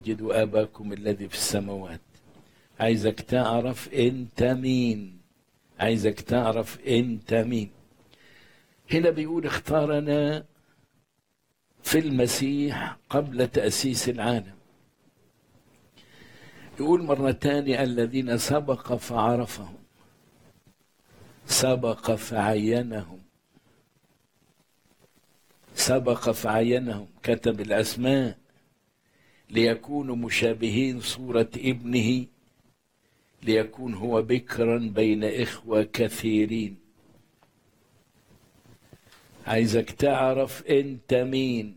جدوا أباكم الذي في السماوات عايزك تعرف أنت مين عايزك تعرف أنت مين هنا بيقول اختارنا في المسيح قبل تأسيس العالم يقول مرة تانية الذين سبق فعرفهم سبق فعينهم سبق فعينهم كتب الأسماء ليكونوا مشابهين صورة ابنه ليكون هو بكرا بين إخوة كثيرين عايزك تعرف أنت مين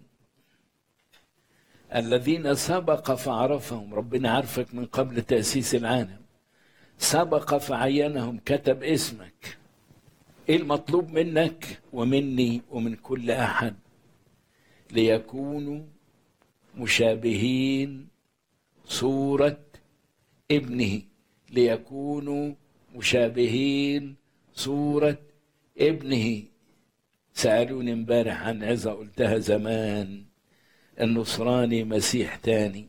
الذين سبق فعرفهم ربنا عارفك من قبل تأسيس العالم سبق فعينهم كتب اسمك ايه المطلوب منك ومني ومن كل احد ليكونوا مشابهين صورة ابنه ليكونوا مشابهين صورة ابنه سألوني امبارح عن عظة قلتها زمان النصراني مسيح تاني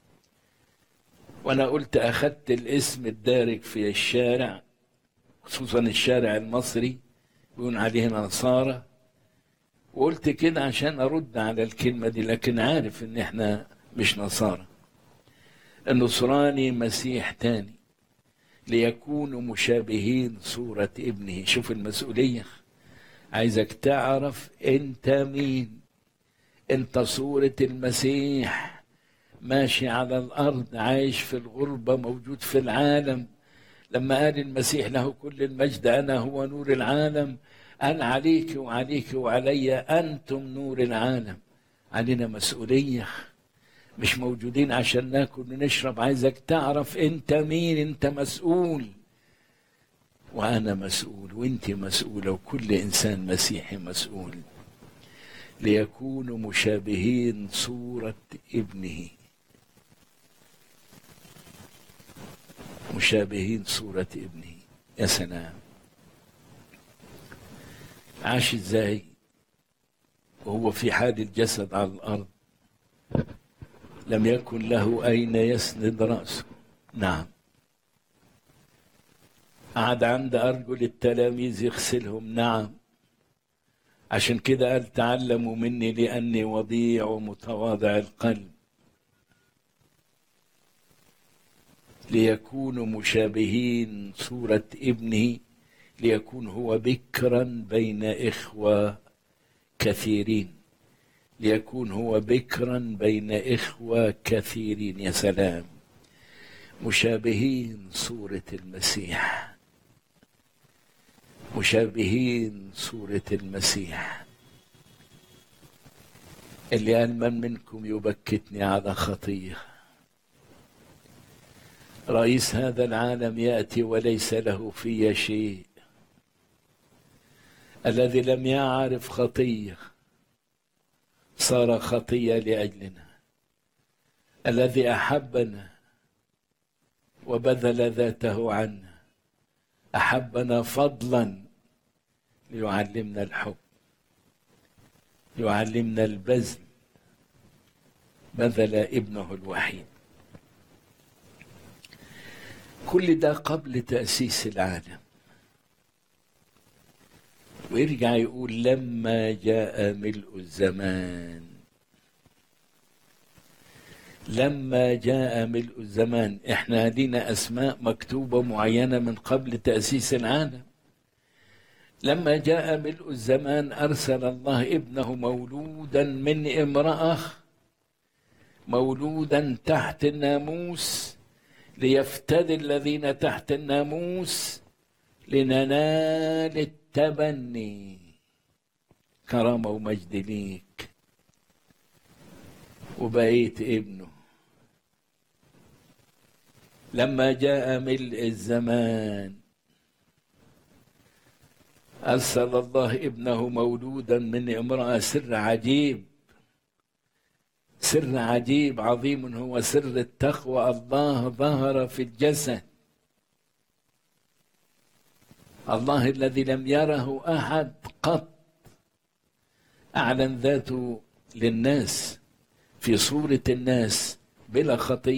وانا قلت اخدت الاسم الدارج في الشارع خصوصا الشارع المصري بيقول عليه نصارى وقلت كده عشان ارد على الكلمه دي لكن عارف ان احنا مش نصارى النصراني مسيح تاني ليكونوا مشابهين صورة ابنه شوف المسؤولية عايزك تعرف انت مين انت صورة المسيح ماشي على الارض عايش في الغربة موجود في العالم لما قال المسيح له كل المجد انا هو نور العالم قال عليك وعليك وعلي انتم نور العالم علينا مسؤوليه مش موجودين عشان ناكل ونشرب عايزك تعرف انت مين انت مسؤول وانا مسؤول وانت مسؤوله وكل انسان مسيحي مسؤول ليكونوا مشابهين صوره ابنه مشابهين صورة ابنه يا سلام عاش ازاي وهو في حال الجسد على الأرض لم يكن له أين يسند رأسه نعم قعد عند أرجل التلاميذ يغسلهم نعم عشان كده قال تعلموا مني لأني وضيع ومتواضع القلب ليكونوا مشابهين صورة ابنه ليكون هو بكرا بين إخوة كثيرين ليكون هو بكرا بين إخوة كثيرين يا سلام مشابهين صورة المسيح مشابهين صورة المسيح اللي قال من منكم يبكتني على خطيه رئيس هذا العالم ياتي وليس له في شيء الذي لم يعرف خطيه صار خطيه لاجلنا الذي احبنا وبذل ذاته عنا احبنا فضلا ليعلمنا الحب يعلمنا البذل بذل ابنه الوحيد كل ده قبل تأسيس العالم ويرجع يقول لما جاء ملء الزمان لما جاء ملء الزمان احنا لينا اسماء مكتوبه معينه من قبل تاسيس العالم لما جاء ملء الزمان ارسل الله ابنه مولودا من امراه مولودا تحت الناموس ليفتدي الذين تحت الناموس لننال التبني كرامة ومجد ليك وبقيت ابنه لما جاء ملء الزمان أرسل الله ابنه مولودا من امرأة سر عجيب سر عجيب عظيم هو سر التقوى الله ظهر في الجسد الله الذي لم يره احد قط اعلن ذاته للناس في صوره الناس بلا خطية